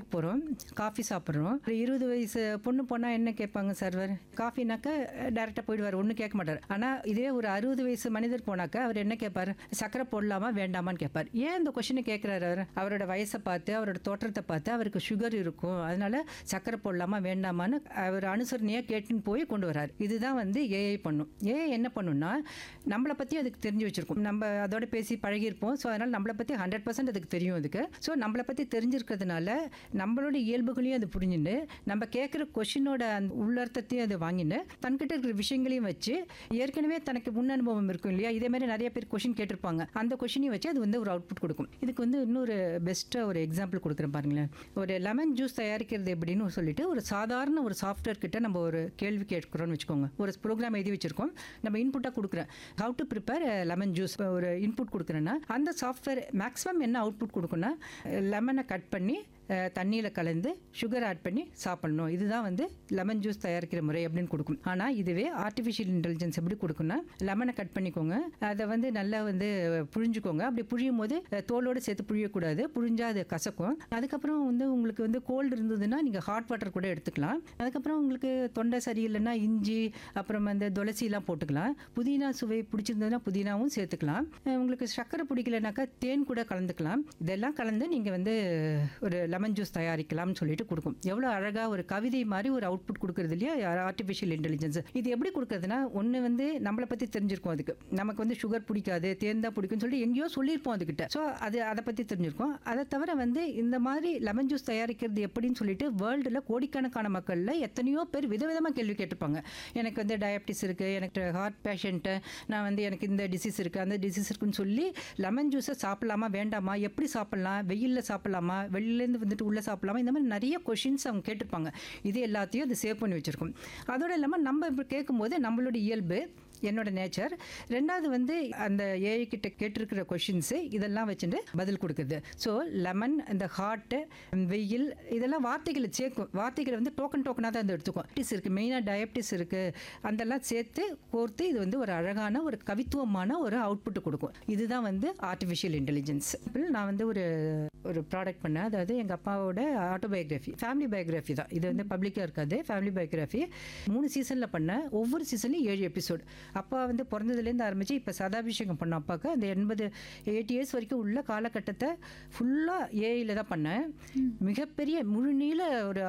போகிறோம் காஃபி சாப்பிட்றோம் ஒரு இருபது வயசு பொண்ணு போனால் என்ன கேட்பாங்க சர்வர் காஃபினாக்கா டேரெக்டாக போயிடுவார் ஒன்றும் கேட்க மாட்டார் ஆனால் இதே ஒரு அறுபது வயசு மனிதர் போனாக்கா அவர் என்ன கேட்பார் சக்கரை போடலாமா வேண்டாமான்னு கேட்பார் ஏன் இந்த கொஷினை கேட்குறாரு அவர் அவரோட வயசை பார்த்து அவரோட தோற்றத்தை பார்த்து அவருக்கு சுகர் இருக்கும் அதனால சக்கரை போடலாமா வேண்டாமான்னு அவர் அனுசரணையாக கேட்டுன்னு போய் கொண்டு வராரு இதுதான் வந்து ஏஐ பண்ணும் ஏஐ என்ன பண்ணுன்னா நம்மளை பற்றி அதுக்கு தெரிஞ்சு வச்சிருக்கோம் நம்ம அதோட பேசி பழகியிருப்போம் ஸோ அதனால் நம்மளை பற்றி ஹண்ட்ரட் பர்சன்ட் அதுக்கு தெரியும் அதுக்கு ஸோ நம்மளை பற்றி தெரிஞ்சிருக்கிறதுனால நம்மளோட இயல்புகளையும் அது புரிஞ்சுன்னு நம்ம கேட்குற கொஷினோட அந்த உள்ளர்த்தத்தையும் அது வாங்கின்னு தன்கிட்ட இருக்கிற விஷயங்களையும் வச்சு ஏற்கனவே தனக்கு முன் அனுபவம் இருக்கும் இல்லையா இதே மாதிரி நிறைய பேர் கொஷின் கேட்டிருப்பாங்க அந்த கொஷினையும் வச்சு அது வந்து ஒரு அவுட்புட் கொடுக்கும் இதுக்கு வந்து இன்னொரு பெஸ்ட்டாக ஒரு எக்ஸாம்பிள் கொடுக்குறேன் பாருங்களேன் ஒரு லெமன் ஜூஸ் தயாரிக்கிறது எப்படின்னு சொல்லிட்டு ஒரு சாதாரண ஒரு சாஃப்ட்வேர் கிட்ட நம்ம ஒரு கேள்வி கேட்குறோம்னு வச்சுக்கோங்க ஒரு ப்ரோக்ராம் எழுதி வச்சிருக்கோம் நம்ம இன்புட்டாக கொடுக்குறேன் how to prepare lemon juice ஒரு இன்புட் கொடுக்குறேன்னா அந்த சாஃப்ட்வேர் மேக்ஸிமம் என்ன அவுட்புட் கொடுக்குன்னா லெமனை கட் பண்ணி தண்ணியில் கலந்து சுகர் ஆட் பண்ணி சாப்பிடணும் இதுதான் வந்து லெமன் ஜூஸ் தயாரிக்கிற முறை அப்படின்னு கொடுக்கும் ஆனால் இதுவே ஆர்டிஃபிஷியல் இன்டெலிஜென்ஸ் எப்படி கொடுக்குன்னா லெமனை கட் பண்ணிக்கோங்க அதை வந்து நல்லா வந்து புழிஞ்சுக்கோங்க அப்படி புழியும் போது அஹ், தோலோடு சேர்த்து புழியக்கூடாது புழிஞ்சா அது கசக்கும் அதுக்கப்புறம் வந்து உங்களுக்கு வந்து கோல்டு இருந்ததுன்னா நீங்கள் ஹாட் வாட்டர் கூட எடுத்துக்கலாம் அதுக்கப்புறம் உங்களுக்கு தொண்டை சரியில்லைன்னா இஞ்சி அப்புறம் வந்து துளசிலாம் போட்டுக்கலாம் புதினா சுவை பிடிச்சிருந்ததுன்னா புதினாவும் சேர்த்துக்கலாம் அஹ், உங்களுக்கு சர்க்கரை பிடிக்கலனாக்கா தேன் கூட கலந்துக்கலாம் இதெல்லாம் கலந்து நீங்கள் வந்து ஒரு லெமன் ஜூஸ் தயாரிக்கலாம்னு சொல்லிட்டு கொடுக்கும் எவ்வளோ அழகாக ஒரு கவிதை மாதிரி ஒரு அவுட்புட் கொடுக்குறது இல்லையா ஆர்டிஃபிஷியல் இன்டெலிஜென்ஸ் இது எப்படி கொடுக்குறதுனா ஒன்று வந்து நம்மளை பற்றி தெரிஞ்சிருக்கும் அதுக்கு நமக்கு வந்து சுகர் பிடிக்காது தேன் தான் பிடிக்கும்னு சொல்லிட்டு எங்கேயோ சொல்லியிருப்போம் அதுக்கிட்ட ஸோ அது அதை பற்றி தெரிஞ்சிருக்கும் அதை தவிர வந்து இந்த மாதிரி லெமன் ஜூஸ் தயாரிக்கிறது எப்படின்னு சொல்லிட்டு வேர்ல்டில் கோடிக்கணக்கான மக்களில் எத்தனையோ பேர் விதவிதமாக கேள்வி கேட்டிருப்பாங்க எனக்கு வந்து டயபிட்டிஸ் இருக்குது எனக்கு ஹார்ட் பேஷண்ட்டு நான் வந்து எனக்கு இந்த டிசீஸ் இருக்குது அந்த டிசீஸ் இருக்குன்னு சொல்லி லெமன் ஜூஸை சாப்பிடலாமா வேண்டாமா எப்படி சாப்பிடலாம் வெயிலில் சாப்பிடலாமா வெளியிலேருந்து வந்துட்டு உள்ளே சாப்பிடலாமா இந்த மாதிரி நிறைய கொஷின்ஸ் அவங்க கேட்டிருப்பாங்க இது எல்லாத்தையும் அது சேவ் பண்ணி வச்சுருக்கோம் அதோடு இல்லாமல் நம்ம இப்போ கேட்கும்போது நம்மளோட இயல்பு என்னோட நேச்சர் ரெண்டாவது வந்து அந்த ஏஐ கிட்ட கேட்டிருக்கிற கொஷின்ஸு இதெல்லாம் வச்சுட்டு பதில் கொடுக்குது ஸோ லெமன் இந்த ஹார்ட்டு வெயில் இதெல்லாம் வார்த்தைகளை சேர்க்கும் வார்த்தைகளை வந்து டோக்கன் டோக்கனாக தான் அது எடுத்துக்கும் டயபிட்டிஸ் இருக்குது மெயினாக டயபிட்டிஸ் இருக்குது அதெல்லாம் சேர்த்து கோர்த்து இது வந்து ஒரு அழகான ஒரு கவித்துவமான ஒரு அவுட்புட் கொடுக்கும் இதுதான் வந்து ஆர்டிஃபிஷியல் இன்டெலிஜென்ஸ் நான் வந்து ஒரு ஒரு ப்ராடக்ட் பண்ணேன் அதாவது எங்கள் அப்பாவோட ஆட்டோபயோகிராஃபி ஃபேமிலி பயோகிராஃபி தான் இது வந்து பப்ளிக்காக இருக்காது ஃபேமிலி பயோகிராஃபி மூணு சீசனில் பண்ணேன் ஒவ்வொரு சீசன்லையும் ஏழு எபிசோட் அப்பா வந்து பிறந்ததுலேருந்து ஆரம்பித்து இப்போ சதாபிஷேகம் பண்ண அப்பாவுக்கு அந்த எண்பது எயிட்டி இயர்ஸ் வரைக்கும் உள்ள காலகட்டத்தை ஃபுல்லாக ஏஐயில் தான் பண்ணேன் மிகப்பெரிய முழுநீள ஒரு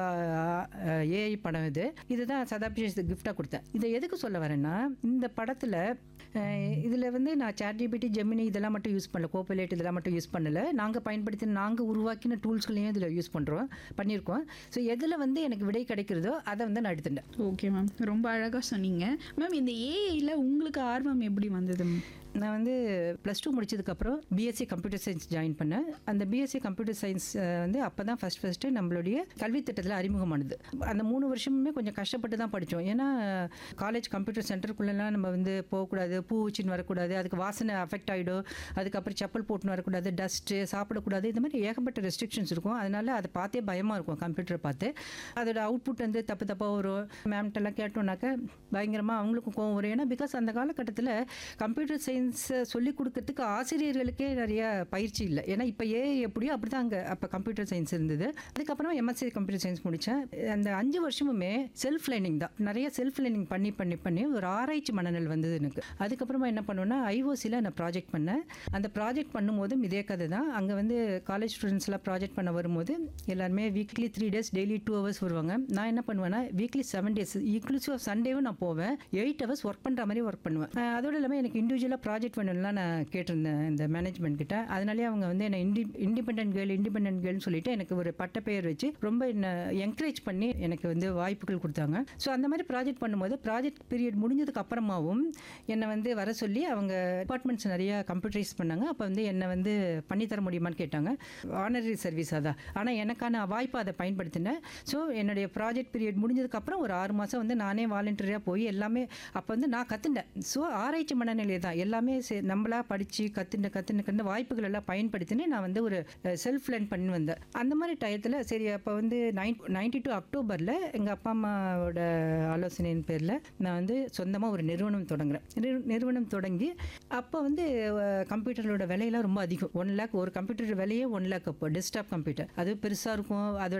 ஏஐ படம் இது இதுதான் சதாபிஷேகத்துக்கு கிஃப்டாக கொடுத்தேன் இதை எதுக்கு சொல்ல வரேன்னா இந்த படத்தில் இதில் வந்து நான் சேட் ஜிபிடி ஜெமினி இதெல்லாம் மட்டும் யூஸ் பண்ணல கோபலேட் இதெல்லாம் மட்டும் யூஸ் பண்ணல நாங்கள் பயன்படுத்தின நாங்கள் உருவாக்கின டூல்ஸ்களையும் இதில் யூஸ் பண்ணுறோம் பண்ணியிருக்கோம் ஸோ எதில் வந்து எனக்கு விடை கிடைக்கிறதோ அதை வந்து நான் எடுத்துட்டேன் ஓகே மேம் ரொம்ப அழகாக சொன்னீங்க மேம் இந்த ஏஐயில் உங்களுக்கு ஆர்வம் எப்படி வந்தது மேம் நான் வந்து ப்ளஸ் டூ முடிச்சதுக்கப்புறம் பிஎஸ்சி கம்ப்யூட்டர் சயின்ஸ் ஜாயின் பண்ணேன் அந்த பிஎஸ்சி கம்ப்யூட்டர் சயின்ஸ் வந்து அப்போ தான் ஃபஸ்ட் ஃபஸ்ட்டு நம்மளுடைய கல்வி திட்டத்தில் அறிமுகமானது அந்த மூணு வருஷமுமே கொஞ்சம் கஷ்டப்பட்டு தான் படித்தோம் ஏன்னா காலேஜ் கம்ப்யூட்டர் சென்டருக்குள்ளெல்லாம் நம்ம வந்து போகக்கூடாது பூ வச்சுன்னு வரக்கூடாது அதுக்கு வாசனை அஃபெக்ட் ஆகிடும் அதுக்கப்புறம் செப்பல் போட்டுன்னு வரக்கூடாது டஸ்ட்டு சாப்பிடக்கூடாது இந்த மாதிரி ஏகப்பட்ட ரெஸ்ட்ரிக்ஷன்ஸ் இருக்கும் அதனால அதை பார்த்தே பயமாக இருக்கும் கம்ப்யூட்டரை பார்த்து அதோட அவுட்புட் வந்து தப்பு தப்பாக வரும் மேம்கிட்டலாம் கேட்டோம்னாக்க பயங்கரமாக அவங்களுக்கும் கோவம் வரும் ஏன்னா பிகாஸ் அந்த காலகட்டத்தில் கம்ப்யூட்டர் சயின்ஸை சொல்லிக் கொடுக்கறதுக்கு ஆசிரியர்களுக்கே நிறைய பயிற்சி இல்லை ஏன்னா இப்போ ஏ எப்படியோ அப்படி தான் அங்கே அப்போ கம்ப்யூட்டர் சயின்ஸ் இருந்தது அதுக்கப்புறம் எம்எஸ்சி கம்ப்யூட்டர் சயின்ஸ் முடித்தேன் அந்த அஞ்சு வருஷமுமே செல்ஃப் லேர்னிங் தான் நிறைய செல்ஃப் லேர்னிங் பண்ணி பண்ணி பண்ணி ஒரு ஆராய்ச்சி மனநிலை வந்தது எனக்கு அதுக்கப்புறமா என்ன பண்ணுவேன்னா ஐஓசியில் நான் ப்ராஜெக்ட் பண்ணேன் அந்த ப்ராஜெக்ட் பண்ணும்போதும் இதே கதை தான் அங்கே வந்து காலேஜ் ஸ்டூடெண்ட்ஸ்லாம் ப்ராஜெக்ட் பண்ண வரும்போது எல்லாருமே weekly three days daily two hours வருவாங்க நான் என்ன பண்ணுவேன்னா weekly seven days inclusive of சண்டேவும் நான் போவேன் எயிட் ஹவர்ஸ் ஒர்க் பண்ணுற மாதிரி ஒர்க் பண்ணுவேன் அஹ் அதோடு இல்லாமல் எனக்கு இண்டிவிஜுவலாக ப்ராஜெக்ட் பண்ணணும்லாம் நான் கேட்டிருந்தேன் இந்த மேனேஜ்மெண்ட் கிட்ட அதனாலே அவங்க வந்து என்னை இண்டி இண்டிபெண்டன்ட் கேர்ள் இண்டிபெண்டன்ட் கேர்ள்னு சொல்லிட்டு எனக்கு ஒரு பட்ட பெயர் வச்சு ரொம்ப என்னை என்கரேஜ் பண்ணி எனக்கு வந்து வாய்ப்புகள் கொடுத்தாங்க ஸோ அந்த மாதிரி ப்ராஜெக்ட் பண்ணும்போது ப்ராஜெக்ட் பீரியட் முடிஞ்சதுக்கு அப்புறமாவும் என்னை வந்து வர சொல்லி அவங்க டிபார்ட்மெண்ட்ஸ் நிறைய கம்ப்யூட்டரைஸ் பண்ணாங்க அப்போ வந்து என்னை வந்து பண்ணித்தர முடியுமான்னு கேட்டாங்க ஆனரரி சர்வீஸ் அதான் ஆனால் எனக்கான வாய்ப்பை அதை பயன்படுத்தினேன் ஸோ என்னுடைய ப்ராஜெக்ட் பீரியட் முடிஞ்சதுக்கப்புறம் ஒரு ஆறு மாதம் வந்து நானே வாலண்டியராக போய் எல்லாமே அப்போ வந்து நான் கற்றுண்டேன் ஸோ ஆராய்ச்சி மனநிலை தான் எல்லாமே சே- நம்மளா படித்து கற்றுண்டு கற்றுண்டு கண்டு வாய்ப்புகள் எல்லாம் பயன்படுத்தினே நான் வந்து ஒரு செல்ஃப் லேர்ன் பண்ணி வந்தேன் அந்த மாதிரி டயத்தில் சரி அப்போ வந்து நைன் நைன்டி டூ அக்டோபரில் எங்கள் அப்பா அம்மாவோட ஆலோசனையின் பேரில் நான் வந்து சொந்தமாக ஒரு நிறுவனம் தொடங்குறேன் நிறு- நிறுவனம் தொடங்கி அப்போ வந்து கம்ப்யூட்டரோட விலையெல்லாம் ரொம்ப அதிகம் ஒன் லேக் ஒரு கம்ப்யூட்டர் விலையே ஒன் லேக் அப்போ டெஸ்க்டாப் கம்ப்யூட்டர் அது பெருசாக இருக்கும் அதோட